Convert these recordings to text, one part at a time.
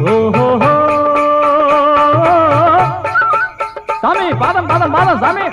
ఓహోహో స్వామి పాదం పాదం పాదం స్వామి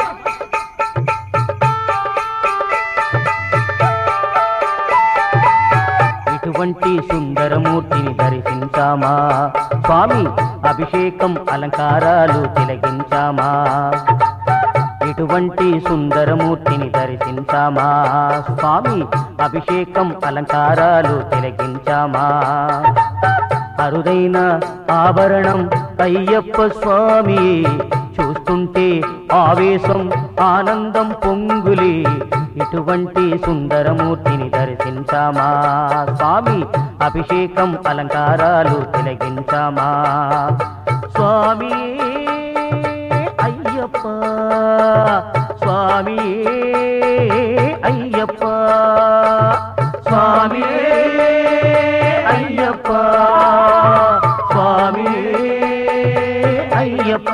ఇటువంటి సుందరమూర్తిని దర్శించామా స్వామి అభిషేకం అలంకారాలు తిలగించామా ఇటువంటి సుందరమూర్తిని దర్శించామా స్వామి అభిషేకం అలంకారాలు తిలగించామా అరుదైన ఆభరణం అయ్యప్ప స్వామి చూస్తుంటే ఆవేశం ఆనందం పొంగులి ఇటువంటి సుందరమూర్తిని దర్శించామా స్వామి అభిషేకం అలంకారాలు తిలగించామా స్వామి అయ్యప్ప స్వామి అయ్యప్ప స్వామి అయ్యప్ప స్వామి అయ్యప్ప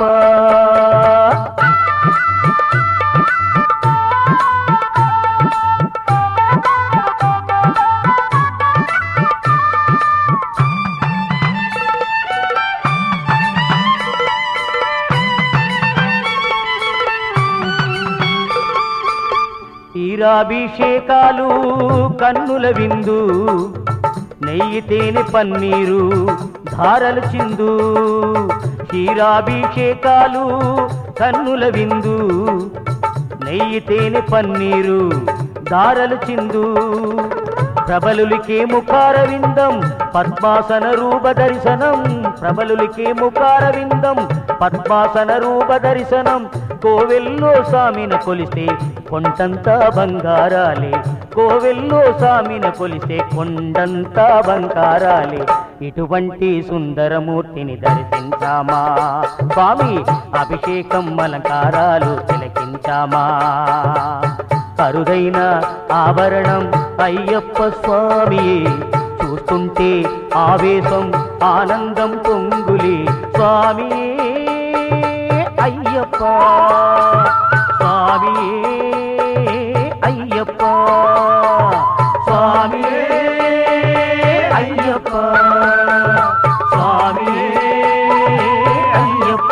తీరాభిషేకాలు కన్నుల విందు నెయ్యి తేనె పన్నీరు ధారలు చిందు క్షీరాభిషేకాలు కన్నుల విందు నెయ్యి తేనె పన్నీరు ధారలు చిందు ప్రబలులికే ముఖార విందం పద్మాసన రూప దర్శనం ప్రబలులికే ముఖార విందం పద్మాసన రూప దర్శనం కోవెల్లో సామిన కొలిస్తే కొండంతా బంగారాలే కోవెల్లో సామిన కొలిస్తే కొండంతా బంగారాలే ఇటువంటి సుందరమూర్తిని దర్శించామా స్వామి అభిషేకం అలంకారాలు తిలకించామా అరుదైన ఆభరణం అయ్యప్ప స్వామి చూస్తుంటే ఆవేశం ఆనందం పొంగులి స్వామి అయ్యప్ప స్వామి అయ్యప్ప స్వామి అయ్యప్ప స్వామి అయ్యప్ప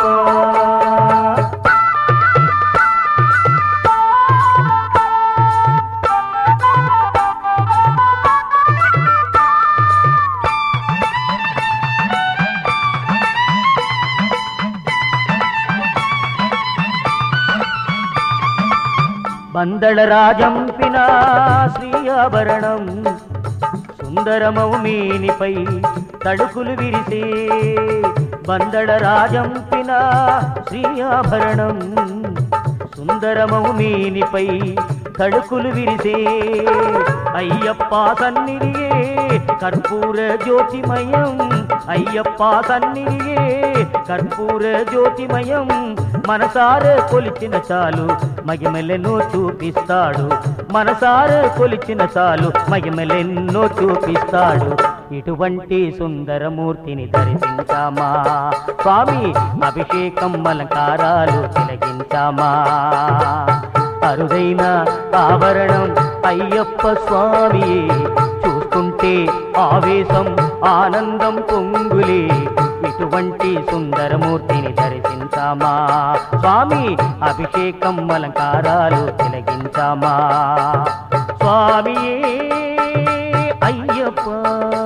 బందళ రాజంపిన శ్రీయాభరణం సుందరమౌ మేనిపై తడుకులు విరిసే బందళ రాజంపిన శ్రీయాభరణం సుందరమౌ మేనిపై తడుకులు విరిసే అయ్యప్ప సన్నిధియే కర్పూర జ్యోతిమయం అయ్యప్ప సన్నిధియే కర్పూర జ్యోతిమయం మనసార కొలిచిన చాలు మగిమలెన్నో చూపిస్తాడు మనసార కొలిచిన చాలు మగిమలెన్నో చూపిస్తాడు ఇటువంటి సుందరమూర్తిని దర్శించామా స్వామి అభిషేకం అలంకారాలు తిలగించామా అరుదైన ఆవరణం అయ్యప్ప స్వామి చూస్తుంటే ఆవేశం ఆనందం పొంగులే ఇటువంటి సుందరమూర్తిని దర్శించామా స్వామి అభిషేకం అలంకారాలు తిలగించామా స్వామి అయ్యప్ప